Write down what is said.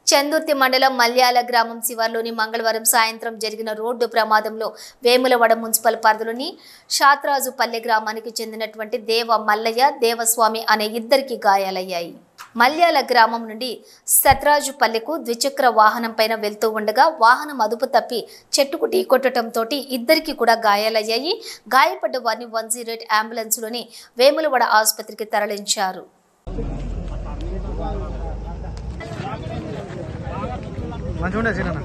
చందుర్తి మండలం మల్యాల గ్రామం శివార్లోని మంగళవారం సాయంత్రం జరిగిన రోడ్డు ప్రమాదంలో వేములవాడ మున్సిపల్ పరిధిలోని షాత్రాజుపల్లె గ్రామానికి చెందినటువంటి దేవ మల్లయ్య దేవస్వామి అనే ఇద్దరికి గాయాలయ్యాయి మల్యాల గ్రామం నుండి సత్రాజుపల్లెకు ద్విచక్ర వాహనం పైన వెళ్తూ ఉండగా వాహనం అదుపు తప్పి చెట్టుకు ఢీకొట్టడంతో ఇద్దరికి కూడా గాయాలయ్యాయి గాయపడ్డ వారిని వన్ జీరో ఎయిట్ అంబులెన్స్లోని వేములవాడ ఆసుపత్రికి తరలించారు మంచిగా ఉండే చిన్న